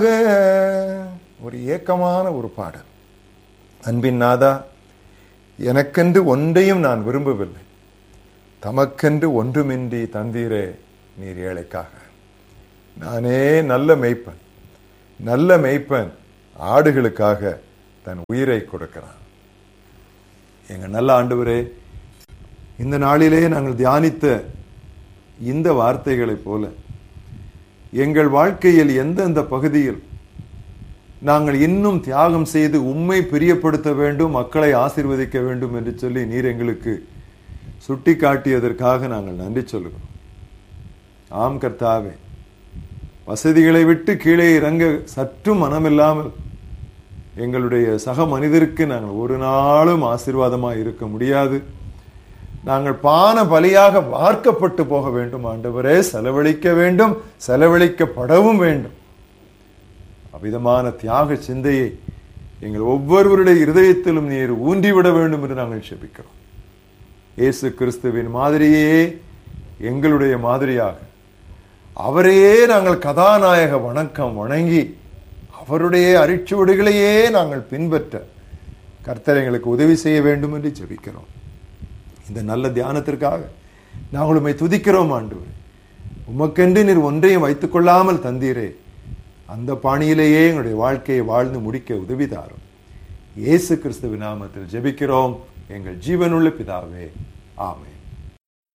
ஒரு ஏக்கமான ஒரு பாடல் அன்பின் நாதா எனக்கென்று ஒன்றையும் நான் விரும்பவில்லை தமக்கென்று ஒன்றுமின்றி தந்தீரே நீர் ஏழைக்காக நானே நல்ல மெய்ப்பன் நல்ல மெய்ப்பன் ஆடுகளுக்காக தன் உயிரை கொடுக்கிறான் எங்க நல்ல ஆண்டவரே இந்த நாளிலே நாங்கள் தியானித்த இந்த வார்த்தைகளைப் போல எங்கள் வாழ்க்கையில் எந்தெந்த பகுதியில் நாங்கள் இன்னும் தியாகம் செய்து உம்மை பிரியப்படுத்த வேண்டும் மக்களை ஆசீர்வதிக்க வேண்டும் என்று சொல்லி நீர் எங்களுக்கு சுட்டி காட்டியதற்காக நாங்கள் நன்றி சொல்லுகிறோம் ஆம் கர்த்தாவே வசதிகளை விட்டு கீழே இறங்க சற்றும் மனமில்லாமல் எங்களுடைய சக மனிதருக்கு நாங்கள் ஒரு நாளும் ஆசீர்வாதமாக இருக்க முடியாது நாங்கள் பான பலியாக வார்க்கப்பட்டு போக வேண்டும் ஆண்டவரே செலவழிக்க வேண்டும் செலவழிக்கப்படவும் வேண்டும் அவ்விதமான தியாக சிந்தையை எங்கள் ஒவ்வொருவருடைய இருதயத்திலும் நீர் ஊன்றிவிட வேண்டும் என்று நாங்கள் செபிக்கிறோம் இயேசு கிறிஸ்துவின் மாதிரியே எங்களுடைய மாதிரியாக அவரையே நாங்கள் கதாநாயக வணக்கம் வணங்கி அவருடைய அரிச்சுவடுகளையே நாங்கள் பின்பற்ற கர்த்தர் எங்களுக்கு உதவி செய்ய வேண்டும் என்று ஜெபிக்கிறோம் இந்த நல்ல தியானத்திற்காக நாங்கள் உண்மை துதிக்கிறோம் ஆண்டவரே உமக்கென்று நீர் ஒன்றையும் வைத்துக் கொள்ளாமல் தந்தீரே அந்த பாணியிலேயே எங்களுடைய வாழ்க்கையை வாழ்ந்து முடிக்க உதவி தாரும் இயேசு கிறிஸ்துவின் நாமத்தில் ஜெபிக்கிறோம் எங்கள் ஜீவனுள்ள பிதாவே ஆமென்